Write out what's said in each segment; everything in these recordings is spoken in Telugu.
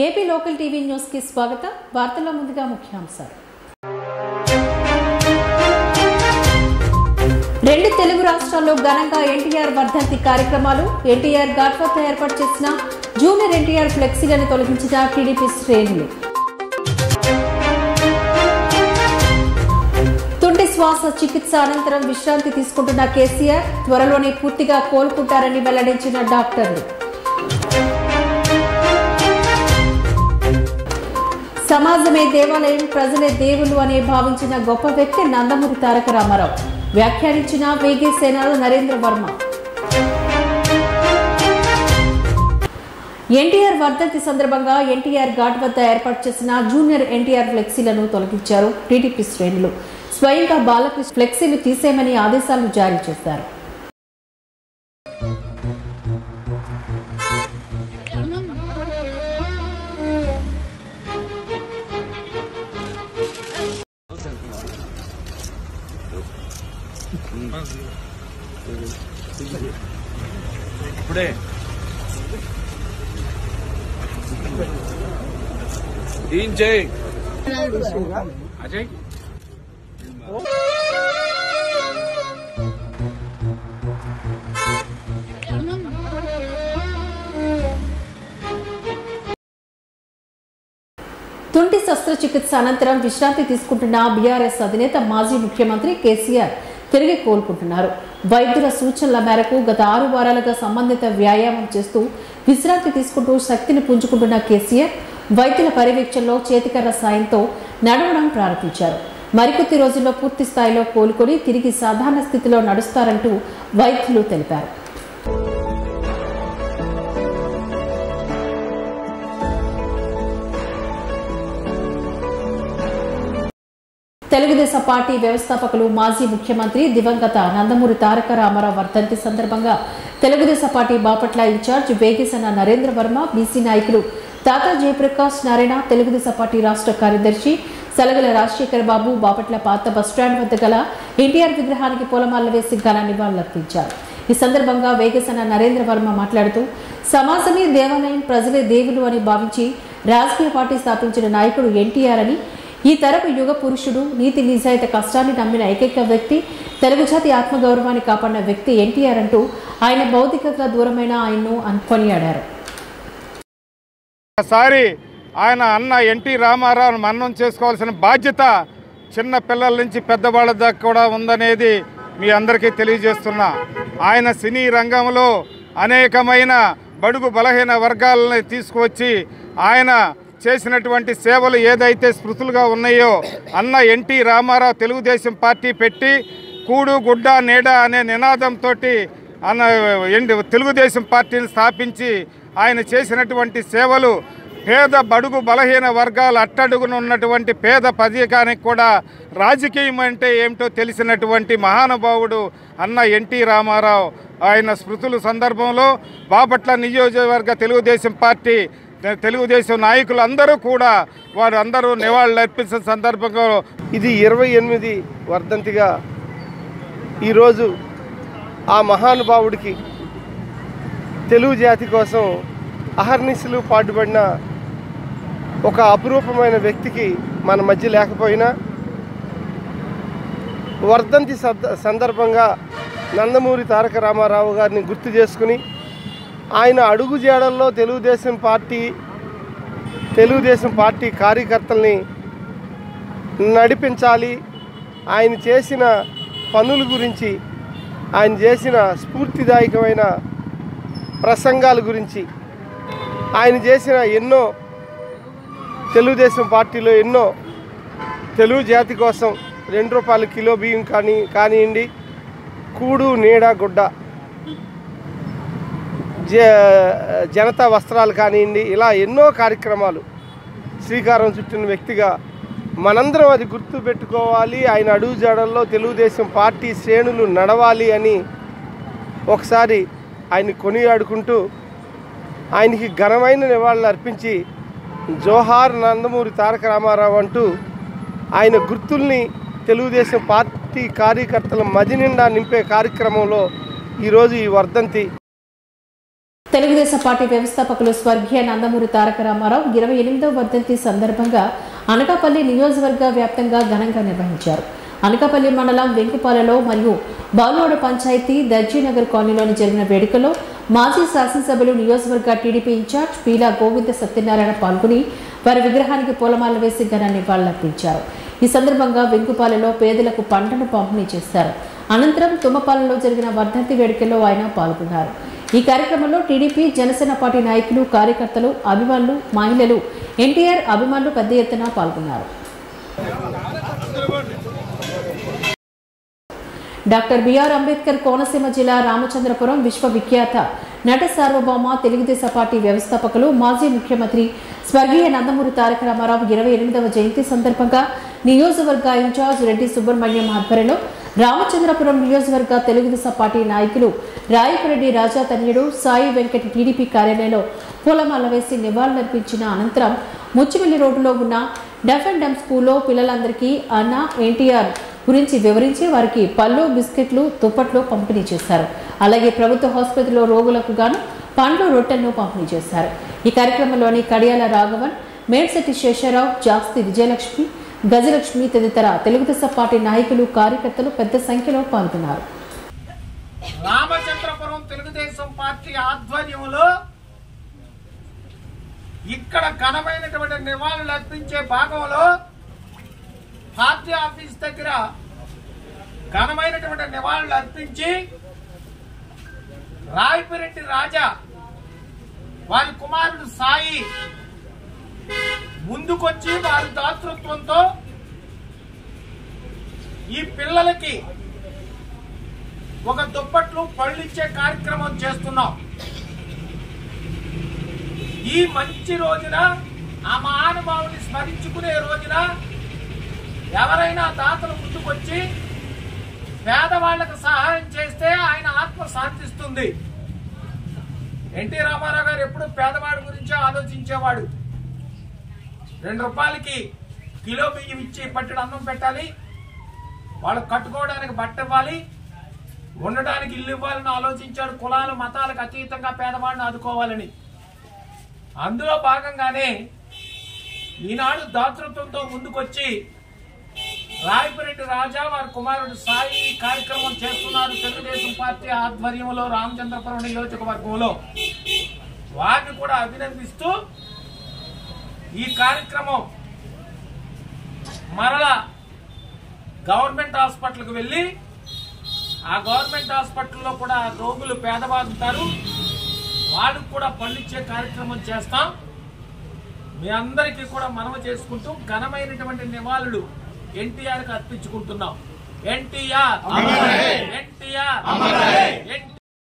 ఏపీ లోకల్ టీవీ న్యూస్ కి స్వాగతం వార్తల్లో ముందుగా ముఖ్యాంశాలు రెండు తెలుగు రాష్ట్రాల్లో ఘనంగా ఎన్టీఆర్ వర్ధంతి కార్యక్రమాలు ఎన్టీఆర్ ఘాట్ వద్ద ఏర్పాటు చేసిన జూనియర్ ఎన్టీఆర్ ఫ్లెక్సీలను తొలగించిన టీడీపీ శ్రేణులు తుంటి శ్వాస చికిత్స అనంతరం విశ్రాంతి తీసుకుంటున్న కేసీఆర్ త్వరలోనే పూర్తిగా కోలుకుంటారని వెల్లడించిన డాక్టర్లు సమాజమే దేవాలయం ప్రజలే దేవులు అనే భావించిన గొప్ప వ్యక్తి నందమూరి తారక రామారావు వ్యాఖ్యానించిన వేగే సేనలు నరేంద్ర వర్మ ఎన్టీఆర్ వర్ధంతి సందర్భంగా ఎన్టీఆర్ ఘాట్ వద్ద ఏర్పాటు చేసిన జూనియర్ ఎన్టీఆర్ ఫ్లెక్సీలను తొలగించారు టీడీపీ శ్రేణులు స్వయంగా బాలకృష్ణ ఫ్లెక్సీలు తీసేయమని ఆదేశాలు జారీ చేశారు ఇప్పుడే ఏం చేయి అజయ్ తుంటి శస్త్రచికిత్స అనంతరం విశ్రాంతి తీసుకుంటున్న బీఆర్ఎస్ అధినేత మాజీ ముఖ్యమంత్రి కేసీఆర్ తిరిగి కోలుకుంటున్నారు వైద్యుల సూచనల మేరకు గత ఆరు వారాలుగా సంబంధిత వ్యాయామం చేస్తూ విశ్రాంతి తీసుకుంటూ శక్తిని పుంజుకుంటున్న కేసీఆర్ వైద్యుల పర్యవేక్షణలో చేతికర్ర సాయంతో నడవడం ప్రారంభించారు మరికొద్ది రోజుల్లో పూర్తి స్థాయిలో కోలుకొని తిరిగి సాధారణ స్థితిలో నడుస్తారంటూ వైద్యులు తెలిపారు తెలుగుదేశం పార్టీ వ్యవస్థాపకులు మాజీ ముఖ్యమంత్రి దివంగత నందమూరి తారక రామారావు వర్ధంతి సందర్భంగా Telugu Desam party Bapatla incharge Vegisana Narendra Varma BC నాయకులు తాతా జయప్రకాష్ నారాయణ తెలుగుదేశం పార్టీ రాష్ట్ర కార్యదర్శి సలగల రాజశేఖర్ బాబు బాపట్ల పాత బస్టాండ్ వద్ద గల ఎన్టీఆర్ విగ్రహానికి పూలమాల వేసి ఘన నివాళులర్పించారు ఈ సందర్భంగా వేగసన నరేంద్ర వర్మ మాట్లాడుతూ సమాజమే దేవాలయం ప్రజలే దేవులు అని భావించి రాజకీయ పార్టీ స్థాపించిన నాయకుడు ఎన్టీఆర్ అని ఈ తరపు యుగ పురుషుడు నీతి నిజాయితీ కష్టాన్ని నమ్మిన ఏకైక వ్యక్తి తెలుగు జాతి ఆత్మగౌరవాన్ని కాపాడిన వ్యక్తి ఎన్టీఆర్ అంటూ ఆయన భౌతికంగా దూరమైన ఆయన్ను అన్- కొనియాడారు ఒకసారి ఆయన అన్న ఎన్టీ రామారావును మన్నం చేసుకోవాల్సిన బాధ్యత చిన్న పిల్లల నుంచి పెద్దవాళ్ళ దాకా కూడా ఉందనేది మీ అందరికీ తెలియజేస్తున్నా ఆయన సినీ రంగంలో అనేకమైన బడుగు బలహీన వర్గాలని తీసుకువచ్చి ఆయన చేసినటువంటి సేవలు ఏదైతే స్మృతులుగా ఉన్నాయో అన్న ఎన్టీ రామారావు తెలుగుదేశం పార్టీ పెట్టి కూడు గుడ్డ నీడ అనే నినాదంతో అన్న ఎండి తెలుగుదేశం పార్టీని స్థాపించి ఆయన చేసినటువంటి సేవలు పేద బడుగు బలహీన వర్గాలు అట్టడుగున ఉన్నటువంటి పేద పదికానికి కూడా రాజకీయం అంటే ఏమిటో తెలిసినటువంటి మహానుభావుడు అన్న ఎన్టీ రామారావు ఆయన స్మృతుల సందర్భంలో బాపట్ల నియోజకవర్గ తెలుగుదేశం పార్టీ తె- తెలుగుదేశం నాయకులు అందరూ కూడా వారు అందరూ నివాళులు అర్పించిన సందర్భంగా ఇది ఇరవై ఎనిమిది వర్ధంతిగా ఈరోజు ఆ మహానుభావుడికి తెలుగు జాతి కోసం అహర్నిశలు పాటుపడిన ఒక అపురూపమైన వ్యక్తికి మన మధ్య లేకపోయినా వర్ధంతి సద్- సందర్భంగా నందమూరి తారక రామారావు గారిని గుర్తు చేసుకుని ఆయన అడుగు జాడల్లో తెలుగుదేశం పార్టీ తెలుగుదేశం పార్టీ కార్యకర్తల్ని నడిపించాలి ఆయన చేసిన పనుల గురించి ఆయన చేసిన స్ఫూర్తిదాయకమైన ప్రసంగాల గురించి ఆయన చేసిన ఎన్నో తెలుగుదేశం పార్టీలో ఎన్నో తెలుగు జాతి కోసం రెండు రూపాయల కిలో బియ్యం కానీ కానివ్వండి కూడు నీడ గుడ్డ జ జనతా వస్త్రాలు కానివ్వండి ఇలా ఎన్నో కార్యక్రమాలు శ్రీకారం చుట్టిన వ్యక్తిగా మనందరం అది గుర్తు పెట్టుకోవాలి ఆయన అడుగు జాడల్లో తెలుగుదేశం పార్టీ శ్రేణులు నడవాలి అని ఒకసారి ఆయన కొనియాడుకుంటూ ఆయనకి ఘనమైన నివాళులు అర్పించి జోహార్ నందమూరి తారక రామారావు అంటూ ఆయన గుర్తుల్ని తెలుగుదేశం పార్టీ కార్యకర్తల మది నిండా నింపే కార్యక్రమంలో ఈరోజు ఈ వర్ధంతి తెలుగుదేశం పార్టీ వ్యవస్థాపకులు స్వర్గీయ నందమూరి తారక రామారావు ఇరవై ఎనిమిదవ వర్ధంతి సందర్భంగా అనకాపల్లి నియోజకవర్గ వ్యాప్తంగా ఘనంగా నిర్వహించారు అనకాపల్లి మండలం వెంకుపాలలో మరియు బాలువాడ పంచాయతీ దర్జీనగర్ కాలనీలోని జరిగిన వేడుకలో మాజీ శాసనసభ్యులు నియోజకవర్గ టీడీపీ ఇన్ఛార్జ్ పీలా గోవింద సత్యనారాయణ పాల్గొని వారి విగ్రహానికి పూలమాల వేసి ఘన నివాళులర్పించారు ఈ సందర్భంగా వెంకుపాలలో పేదలకు పంటను పంపిణీ చేశారు అనంతరం తుమ్మపాలలో జరిగిన వర్ధంతి వేడుకల్లో ఆయన పాల్గొన్నారు ఈ కార్యక్రమంలో టీడీపీ జనసేన పార్టీ నాయకులు కార్యకర్తలు అభిమానులు మహిళలు ఎన్టీఆర్ అభిమానులు పెద్ద ఎత్తున పాల్గొన్నారు డాక్టర్ బిఆర్ అంబేద్కర్ కోనసీమ జిల్లా రామచంద్రపురం విశ్వవిఖ్యాత నట సార్వభౌమ తెలుగుదేశం పార్టీ వ్యవస్థాపకులు మాజీ ముఖ్యమంత్రి స్వర్గీయ నందమూరి తారక రామారావు ఇరవై ఎనిమిదవ జయంతి సందర్భంగా నియోజకవర్గ ఇన్ఛార్జ్ రెడ్డి సుబ్రహ్మణ్యం ఆధ్వర్యంలో రామచంద్రపురం నియోజకవర్గ తెలుగుదేశం పార్టీ నాయకులు రాయపురెడ్డి రాజా తన్యుడు సాయి వెంకట టీడీపీ కార్యాలయంలో పూలమాల వేసి నివాళులర్పించిన అనంతరం ముచ్చిమిల్లి రోడ్డులో ఉన్న డఫ్ అండ్ డమ్ స్కూల్లో పిల్లలందరికీ అన్న ఎన్టీఆర్ గురించి వివరించి వారికి పళ్ళు బిస్కెట్లు దుప్పట్లు పంపిణీ చేశారు అలాగే ప్రభుత్వ ఆసుపత్రిలో రోగులకు గాను పండ్లు రొట్టెలను పంపిణీ చేశారు ఈ కార్యక్రమంలోని కడియాల రాఘవన్ మేడ్శెట్టి శేషారావు జాస్తి విజయలక్ష్మి గజలక్ష్మి తదితర తెలుగుదేశం పార్టీ నాయకులు కార్యకర్తలు పెద్ద సంఖ్యలో పాల్గొన్నారు రామచంద్రపురం తెలుగుదేశం పార్టీ ఆధ్వర్యంలో ఇక్కడ ఘనమైనటువంటి నివాళులు అర్పించే భాగంలో పార్టీ ఆఫీస్ దగ్గర ఘనమైనటువంటి నివాళులు అర్పించి రాయపిరెడ్డి రాజా వారి కుమారుడు సాయి ముందుకొచ్చి వారి దాతృత్వంతో ఈ పిల్లలకి ఒక దుప్పట్లు పళ్ళిచ్చే కార్యక్రమం చేస్తున్నాం ఈ మంచి రోజున ఆ మహానుభావుని స్మరించుకునే రోజున ఎవరైనా దాతలు ముందుకొచ్చి పేదవాళ్లకు సహాయం చేస్తే ఆయన ఆత్మ శాంతిస్తుంది ఎన్టీ రామారావు గారు ఎప్పుడు పేదవాడి గురించే ఆలోచించేవాడు రెండు రూపాయలకి కిలో బియ్యం ఇచ్చి పట్టెడు అన్నం పెట్టాలి వాళ్ళు కట్టుకోవడానికి బట్ట ఇవ్వాలి ఉండడానికి ఇల్లు ఇవ్వాలని ఆలోచించాడు కులాలు మతాలకు అతీతంగా పేదవాడిని ఆదుకోవాలని అందులో భాగంగానే ఈనాడు దాతృత్వంతో ముందుకొచ్చి రాయపురెడ్డి రాజా వారి కుమారుడు సాయి ఈ కార్యక్రమం చేస్తున్నారు తెలుగుదేశం పార్టీ ఆధ్వర్యంలో రామచంద్రపురం నియోజకవర్గంలో వారిని కూడా అభినందిస్తూ ఈ కార్యక్రమం మరలా గవర్నమెంట్ హాస్పిటల్కి వెళ్ళి ఆ గవర్నమెంట్ హాస్పిటల్లో కూడా రోగులు పేదవారు ఉంటారు వాళ్ళకు కూడా పళ్ళిచ్చే కార్యక్రమం చేస్తాం మీ అందరికీ కూడా మనవ చేసుకుంటూ ఘనమైనటువంటి నివాళులు ఎన్టీఆర్ కి అర్పించుకుంటున్నాం ఎన్టీఆర్ ఎన్టీఆర్ ఎన్టీఆర్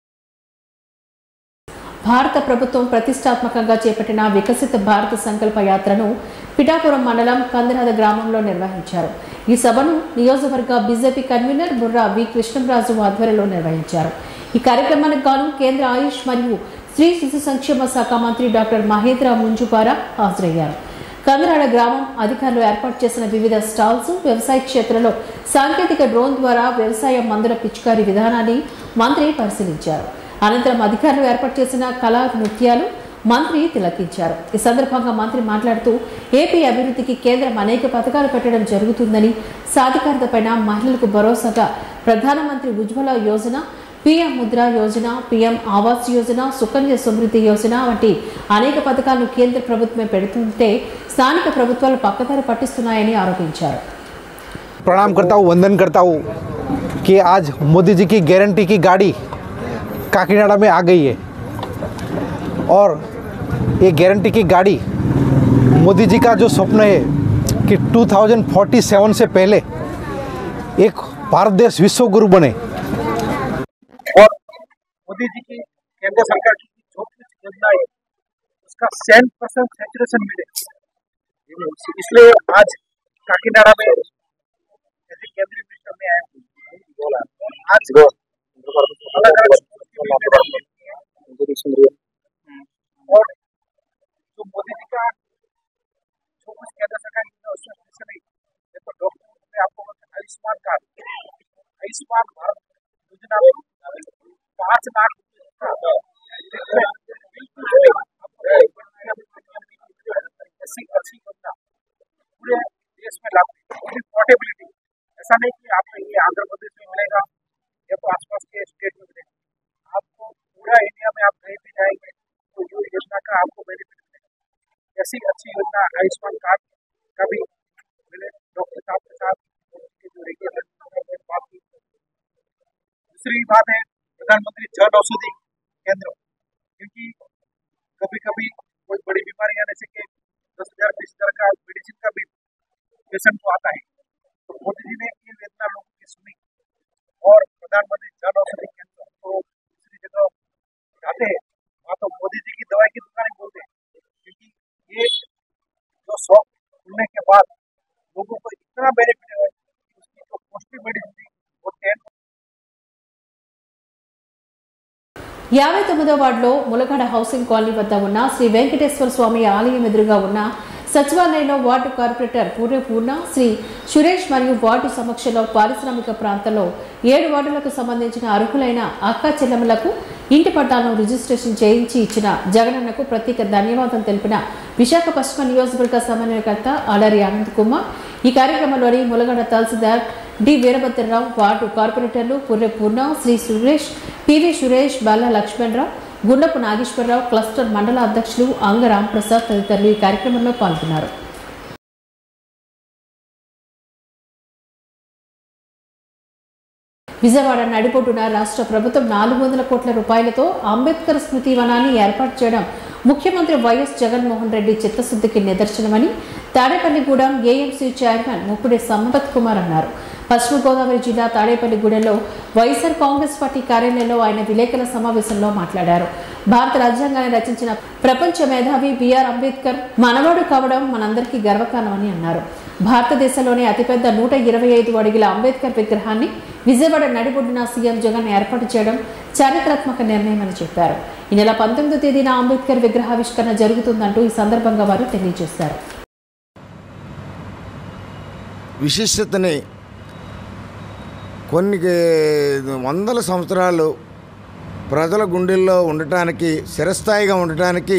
భారత ప్రభుత్వం ప్రతిష్టాత్మకంగా చేపట్టిన వికసిత భారత సంకల్ప యాత్రను పిఠాపురం మండలం కందనాథ గ్రామంలో నిర్వహించారు ఈ సభను నియోజకవర్గ BJP convener Burra V Krishnamraju ఆధ్వర్యంలో నిర్వహించారు ఈ కార్యక్రమానికి గాను కేంద్ర ఆయుష్ మరియు స్త్రీ శిశు సంక్షేమ శాఖ మంత్రి డాక్టర్ మహేంద్ర ముంజుపారా హాజరయ్యారు కందరాడ గ్రామం అధికారులు ఏర్పాటు చేసిన వివిధ స్టాల్స్ వ్యవసాయ క్షేత్రంలో సాంకేతిక డ్రోన్ ద్వారా వ్యవసాయ మందుల పిచికారీ విధానాన్ని మంత్రి పరిశీలించారు అనంతరం అధికారులు ఏర్పాటు చేసిన కళా నృత్యాలు మంత్రి తిలకించారు ఈ సందర్భంగా మంత్రి మాట్లాడుతూ ఏపీ అభివృద్ధికి కేంద్రం అనేక పథకాలు పెట్టడం జరుగుతుందని సాధికారతపైన మహిళలకు భరోసాగా ప్రధానమంత్రి ఉజ్వల యోజన పీఎం ముద్ర యోజన పీఎం ఆవాస్ యోజన సుకన్య సమృద్ధి యోజన వంటి అనేక పథకాలను కేంద్ర ప్రభుత్వమే పెడుతుంటే స్థానిక ప్రభుత్వాలు పక్కదారి పట్టిస్తున్నాయని ఆరోపించారు प्रणाम करता हूँ वंदन करता हूँ कि आज मोदी जी की गारंटी की गाड़ी काकीनाडा में आ गई है और ये गारंटी की गाड़ी मोदी जी का जो स्वप्न है कि 2047 से पहले एक भारत देश विश्व गुरु बने और मोदी जी की केंद्र सरकार की जो कुछ योजना है उसका सेवन परसेंट सेचुरेशन मिले इसलिए आज काकीनाडा में जैसे केंद्रीय मिनिस्टर में आए हुए आज अलग अलग और जो मोदी जी का जो कुछ केंद्र सरकार की योजना है, उसमें स्पेशली देखो डॉक्टर में आपको बताया, आयुष्मान कार्ड आयुष्मान भारत योजना में पाँच लाख रुपए का देश में लागू है पोर्टेबिलिटी ऐसा नहीं कि आपको ये आंध्र प्रदेश में मिलेगा या तो आसपास के स्टेट में मिलेगा आपको पूरा इंडिया में आप कहीं भी जाएंगे तो ये योजना का आपको बेनिफिट मिलेगा ऐसी अच्छी योजना आयुष्मान कार्ड का भी मिले डॉक्टर साहब के साथ उनके जो रेगुलर बात की दूसरी बात है प्रधानमंत्री जन औषधि केंद्र क्योंकि कभी कभी कोई बड़ी बीमारी आने से के दस हजार बीस हजार का मेडिसिन का भी पेशेंट को आता है तो मोदी जी ने ये वेदना लोगों की सुनी और प्रधानमंत्री जन औषधि केंद्र को दूसरी जगह जाते हैं वहाँ तो मोदी जी की दवाई की दुकानें बोलते हैं क्योंकि ये जो शॉप खुलने के बाद लोगों को इतना बेनिफिट है कि उसकी जो पौष्टिक मेडिसिन थी वो टेन యాభై తొమ్మిదో వార్డులో ములగడ హౌసింగ్ కాలనీ వద్ద ఉన్న శ్రీ వెంకటేశ్వర స్వామి ఆలయం ఎదురుగా ఉన్న సచివాలయంలో వార్డు కార్పొరేటర్ పూర్ణ పూర్ణ శ్రీ సురేష్ మరియు వార్డు సమక్షంలో పారిశ్రామిక ప్రాంతంలో ఏడు వార్డులకు సంబంధించిన అర్హులైన అక్క చెల్లెమ్మలకు ఇంటి పట్టాలను రిజిస్ట్రేషన్ చేయించి ఇచ్చిన జగనన్నకు ప్రత్యేక ధన్యవాదాలు తెలిపిన విశాఖ పశ్చిమ నియోజకవర్గ సమన్వయకర్త అలరి అనంత్ కుమార్ ఈ కార్యక్రమంలోని ములగడ తహసీల్దార్ డి వీరభద్రరావు వార్డు కార్పొరేటర్లు పుర్రె పూర్ణ శ్రీ సురేష్ పివి సురేష్ బాల లక్ష్మణరావు గుండపు నాగేశ్వరరావు క్లస్టర్ మండల అధ్యక్షులు అంగ రాంప్రసాద్ తదితరులు ఈ కార్యక్రమంలో పాల్గొన్నారు విజయవాడ నడిపొడ్డున రాష్ట్ర ప్రభుత్వం నాలుగు వందల కోట్ల రూపాయలతో అంబేద్కర్ స్మృతి వనాన్ని ఏర్పాటు చేయడం ముఖ్యమంత్రి వైఎస్ జగన్మోహన్ రెడ్డి చిత్తశుద్ధికి నిదర్శనమని తాడేపల్లిగూడెం ఏఎంసీ చైర్మన్ ముప్పుడి సంపత్ కుమార్ అన్నారు పశ్చిమ గోదావరి జిల్లా తాడేపల్లిగూడెంలో వైఎస్ఆర్ కాంగ్రెస్ పార్టీ కార్యాలయంలో ఆయన విలేకరుల సమావేశంలో మాట్లాడారు భారత రాజ్యాంగాన్ని రచించిన ప్రపంచ మేధావి బిఆర్ అంబేద్కర్ మనవాడు కావడం మనందరికీ గర్వకారణమని అన్నారు భారతదేశంలోనే అతిపెద్ద నూట ఇరవై ఐదు అడుగుల అంబేద్కర్ విగ్రహాన్ని విజయవాడ నడిబొడ్డున సీఎం జగన్ ఏర్పాటు చేయడం చారిత్రాత్మక నిర్ణయమని చెప్పారు ఈ నెల పంతొమ్మిదో తేదీన అంబేద్కర్ విగ్రహావిష్కరణ జరుగుతుందంటూ ఈ సందర్భంగా వారు తెలియజేశారు విశిష్టతని కొన్ని వందల సంవత్సరాలు ప్రజల గుండెల్లో ఉండటానికి చిరస్థాయిగా ఉండటానికి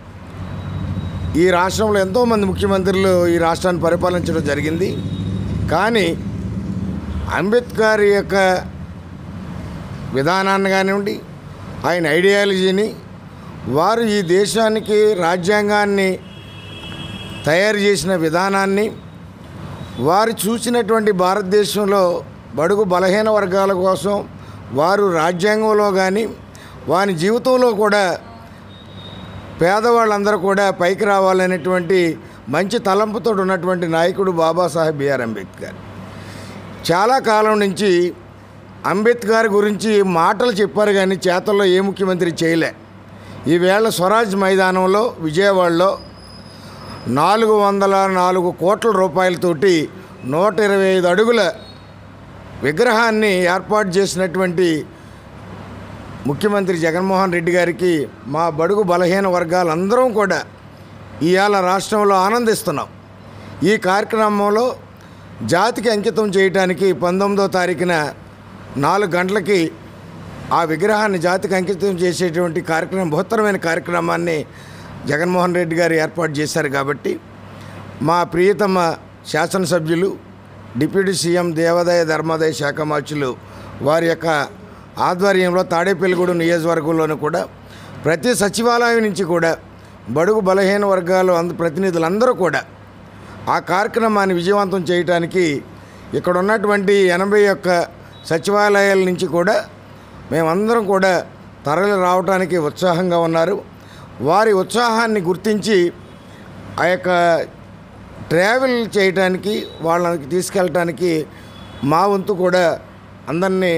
ఈ రాష్ట్రంలో ఎంతోమంది ముఖ్యమంత్రులు ఈ రాష్ట్రాన్ని పరిపాలించడం జరిగింది కానీ అంబేద్కర్ యొక్క విధానాన్ని కానివ్వండి ఆయన ఐడియాలజీని వారు ఈ దేశానికి రాజ్యాంగాన్ని తయారు చేసిన విధానాన్ని వారు చూసినటువంటి భారతదేశంలో బడుగు బలహీన వర్గాల కోసం వారు రాజ్యాంగంలో కానీ వారి జీవితంలో కూడా పేదవాళ్ళందరూ కూడా పైకి రావాలనేటువంటి మంచి తలంపుతో ఉన్నటువంటి నాయకుడు బాబాసాహెబ్ బిఆర్ అంబేద్కర్ చాలా కాలం నుంచి అంబేద్కర్ గురించి మాటలు చెప్పారు కానీ చేతల్లో ఏ ముఖ్యమంత్రి చేయలే ఈవేళ స్వరాజ్ మైదానంలో విజయవాడలో నాలుగు వందల నాలుగు కోట్ల రూపాయలతోటి నూట ఇరవై ఐదు అడుగుల విగ్రహాన్ని ఏర్పాటు చేసినటువంటి ముఖ్యమంత్రి జగన్మోహన్ రెడ్డి గారికి మా బడుగు బలహీన వర్గాలందరం కూడా ఇవాళ రాష్ట్రంలో ఆనందిస్తున్నాం ఈ కార్యక్రమంలో జాతికి అంకితం చేయడానికి పంతొమ్మిదో తారీఖున నాలుగు గంటలకి ఆ విగ్రహాన్ని జాతికి అంకితం చేసేటువంటి కార్యక్రమం బృహత్తరమైన కార్యక్రమాన్ని జగన్మోహన్ రెడ్డి గారు ఏర్పాటు చేశారు కాబట్టి మా ప్రియతమ శాసనసభ్యులు డిప్యూటీ సీఎం దేవాదాయ ధర్మాదాయ శాఖ మార్చులు వారి యొక్క ఆధ్వర్యంలో తాడేపల్లిగూడెం నియోజకవర్గంలోనూ కూడా ప్రతి సచివాలయం నుంచి కూడా బడుగు బలహీన వర్గాలు అంద ప్రతినిధులందరూ కూడా ఆ కార్యక్రమాన్ని విజయవంతం చేయడానికి ఇక్కడ ఉన్నటువంటి ఎనభై ఒక్క సచివాలయాల నుంచి కూడా మేమందరం కూడా తరలి రావడానికి ఉత్సాహంగా ఉన్నారు వారి ఉత్సాహాన్ని గుర్తించి ఆ యొక్క ట్రావెల్ చేయడానికి వాళ్ళకి తీసుకెళ్ళటానికి మా వంతు కూడా అందరినీ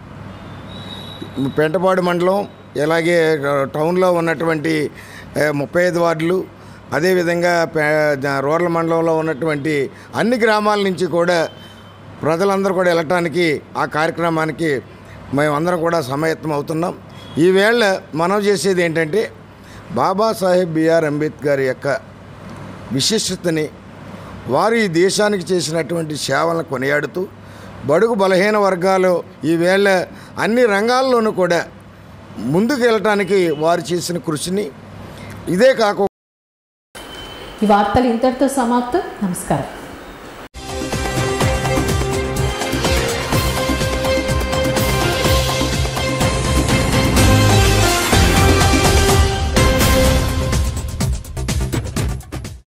పెంటపాడు మండలం ఇలాగే టౌన్లో ఉన్నటువంటి ఏ, ముప్పై ఐదు వార్డులు అదేవిధంగా పే- ద- రూరల్ మండలంలో ఉన్నటువంటి అన్ని గ్రామాల నుంచి కూడా ప్రజలందరూ కూడా వెళ్ళటానికి ఆ కార్యక్రమానికి మేమందరం కూడా సమాయత్తం అవుతున్నాం ఈవేళ మనం చేసేది ఏంటంటే బాబాసాహెబ్ బిఆర్ అంబేద్కర్ యొక్క విశిష్టతని వారు ఈ దేశానికి చేసినటువంటి సేవలను కొనియాడుతూ బడుగు బలహీన వర్గాలు ఈవేళ అన్ని రంగాల్లోనూ కూడా ముందుకు వెళ్ళటానికి వారు చేసిన కృషిని ఇదే కాకుండా ఈ వార్తలు ఇంతటితో సమాప్తం నమస్కారం